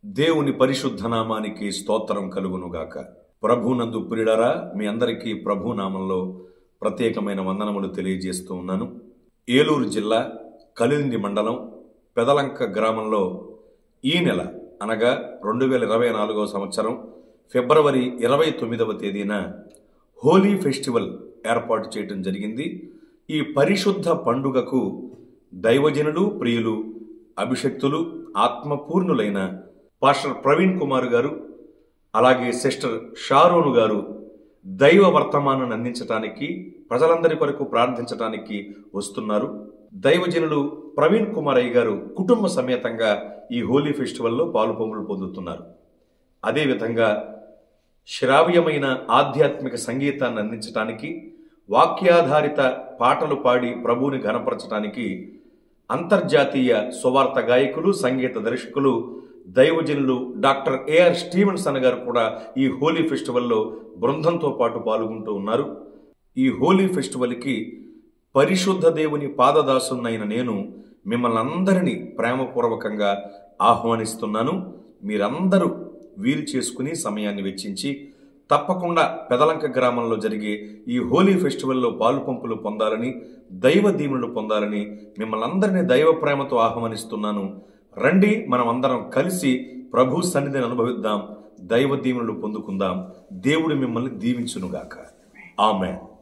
దేవుని పరిశుద్ధ నామానికి స్తోత్రం కలుగునుగాక ప్రభునందు ప్రియుడరా మీ అందరికీ ప్రభు నామంలో ప్రత్యేకమైన వందనములు తెలియజేస్తూ ఉన్నాను ఏలూరు జిల్లా కలింది మండలం పెదలంక గ్రామంలో ఈ నెల అనగా రెండు వేల ఇరవై నాలుగవ సంవత్సరం ఫిబ్రవరి ఇరవై తొమ్మిదవ తేదీన హోలీ ఫెస్టివల్ ఏర్పాటు చేయడం జరిగింది ఈ పరిశుద్ధ పండుగకు దైవజనులు ప్రియులు అభిషక్తులు ఆత్మపూర్ణులైన పాస్టర్ ప్రవీణ్ కుమార్ గారు అలాగే సిస్టర్ షారోను గారు దైవ వర్తమానాన్ని అందించటానికి ప్రజలందరి కొరకు ప్రార్థించటానికి వస్తున్నారు దైవజనులు ప్రవీణ్ కుమార్ అయ్య గారు కుటుంబ సమేతంగా ఈ హోలీ ఫెస్టివల్లో పాలు పొంగులు పొందుతున్నారు అదేవిధంగా శ్రావ్యమైన ఆధ్యాత్మిక సంగీతాన్ని అందించటానికి వాక్యాధారిత పాటలు పాడి ప్రభువుని ఘనపరచడానికి అంతర్జాతీయ సువార్త గాయకులు సంగీత దర్శకులు దైవజనులు డాక్టర్ ఏఆర్ స్టీవెన్సన్ గారు కూడా ఈ హోలీ ఫెస్టివల్లో బృందంతో పాటు పాల్గొంటూ ఉన్నారు ఈ హోలీ ఫెస్టివల్కి పరిశుద్ధ దేవుని పాదదాసునైన నేను మిమ్మల్ని అందరినీ ప్రేమపూర్వకంగా ఆహ్వానిస్తున్నాను మీరందరూ వీలు చేసుకుని సమయాన్ని వెచ్చించి తప్పకుండా పెదలంక గ్రామంలో జరిగే ఈ హోలీ ఫెస్టివల్లో పాలు పంపులు పొందాలని దైవ దీవులు పొందాలని మిమ్మల్ని అందరినీ దైవ ప్రేమతో ఆహ్వానిస్తున్నాను రండి మనం అందరం కలిసి ప్రభు సన్నిధిని అనుభవిద్దాం దైవ దీవెనలు పొందుకుందాం దేవుడు మిమ్మల్ని దీవించునుగాక ఆమె